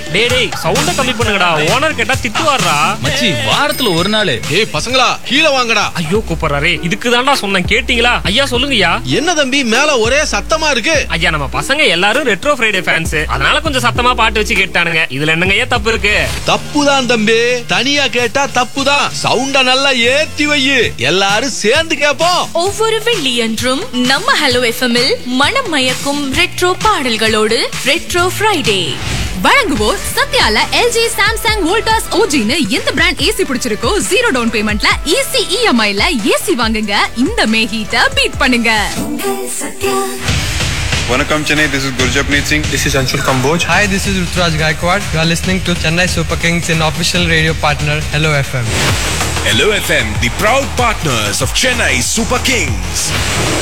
டேய் டேய் சவுண்ட கம்மி பண்ணுங்கடா ஓனர் கேட்டா திட்டுவாரா மச்சி வாரத்துல ஒரு நாள் ஏய் பசங்களா கீழே வாங்கடா ஐயோ கூப்பிடுறாரே இதுக்கு தான்டா சொன்னேன் கேட்டீங்களா ஐயா சொல்லுங்கய்யா என்ன தம்பி மேல ஒரே சத்தமா இருக்கு ஐயா நம்ம பசங்க எல்லாரும் ரெட்ரோ ஃப்ரைடே ஃபேன்ஸ் அதனால கொஞ்சம் சத்தமா பாட்டு வச்சு கேட்டானுங்க இதுல என்னங்க ஐயா தப்பு இருக்கு தப்புதான் தம்பி தனியா கேட்டா தப்புதான் சவுண்ட நல்லா ஏத்தி வை எல்லாரும் சேர்ந்து கேப்போம் ஒவ்வொரு வெள்ளியன்றும் நம்ம ஹலோ எஃப்எம்மில் மனம் மயக்கும் ரெட்ரோ பாடல்களோடு ரெட்ரோ ஃப்ரைடே வழங்குவோர் சத்யால எல்ஜி சாம்சங் வோல்டாஸ் ஓஜின்னு எந்த பிராண்ட் ஏசி பிடிச்சிருக்கோ ஜீரோ டவுன் பேமெண்ட்ல ஈஸி இஎம்ஐல ஏசி வாங்குங்க இந்த மே ஹீட்ட பீட் பண்ணுங்க Vanakkam Chennai, this is Gurjapneet Singh. This is Anshul Kamboj. Hi, this is Rutraj Gaikwad. You are listening to Chennai Super Kings in official radio partner Hello FM. Hello FM, the proud partners of Chennai Super Kings.